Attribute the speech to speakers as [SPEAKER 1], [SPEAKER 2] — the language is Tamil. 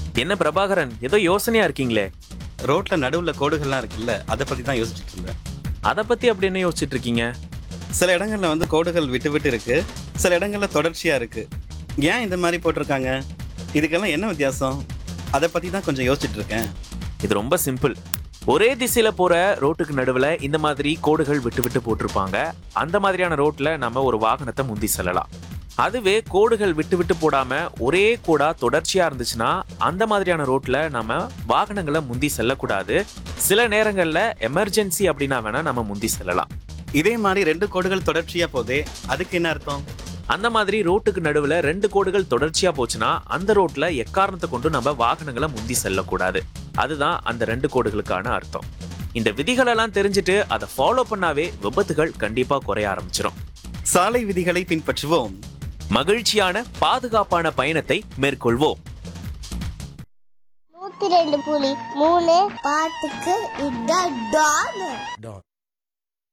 [SPEAKER 1] என்ன பிரபாகரன் ஏதோ யோசனையா இருக்கீங்களே
[SPEAKER 2] ரோட்ல நடுவுல கோடுகள்லாம் இருக்குல்ல அதை பத்தி தான் யோசிச்சுட்டு இருந்தேன்
[SPEAKER 1] அத பத்தி அப்படி என்ன யோசிச்சுட்டு இருக்கீங்க
[SPEAKER 2] சில இடங்கள்ல வந்து கோடுகள் விட்டு விட்டு இருக்கு சில இடங்கள்ல தொடர்ச்சியா இருக்கு ஏன் இந்த மாதிரி போட்டிருக்காங்க இதுக்கெல்லாம் என்ன வித்தியாசம் அதை பத்தி தான் கொஞ்சம் யோசிச்சுட்டு இருக்கேன்
[SPEAKER 1] இது ரொம்ப சிம்பிள் ஒரே திசையில போற ரோட்டுக்கு நடுவுல இந்த மாதிரி கோடுகள் விட்டு விட்டு போட்டிருப்பாங்க அந்த மாதிரியான ரோட்ல நம்ம ஒரு வாகனத்தை முந்தி செல்லலாம் அதுவே கோடுகள் விட்டு விட்டு போடாம ஒரே கோடா தொடர்ச்சியா இருந்துச்சுன்னா அந்த மாதிரியான ரோட்ல நம்ம வாகனங்களை முந்தி செல்லக்கூடாது சில நேரங்கள்ல எமர்ஜென்சி அப்படின்னா வேணா நம்ம முந்தி செல்லலாம்
[SPEAKER 2] இதே மாதிரி ரெண்டு கோடுகள் தொடர்ச்சியா போதே அதுக்கு என்ன அர்த்தம்
[SPEAKER 1] அந்த மாதிரி ரோட்டுக்கு நடுவுல ரெண்டு கோடுகள் தொடர்ச்சியா போச்சுன்னா அந்த ரோட்ல எக்காரணத்தை கொண்டு நம்ம வாகனங்களை முந்தி செல்லக்கூடாது அதுதான் அந்த ரெண்டு கோடுகளுக்கான அர்த்தம் இந்த விதிகள் எல்லாம் தெரிஞ்சுட்டு அதை ஃபாலோ பண்ணாவே விபத்துகள் கண்டிப்பா குறைய ஆரம்பிச்சிடும்
[SPEAKER 2] சாலை விதிகளை பின்பற்றுவோம்
[SPEAKER 1] மகிழ்ச்சியான பாதுகாப்பான பயணத்தை மேற்கொள்வோம்
[SPEAKER 3] நூத்தி ரெண்டு புலி மூணு பாட்டுக்கு இதான் டான்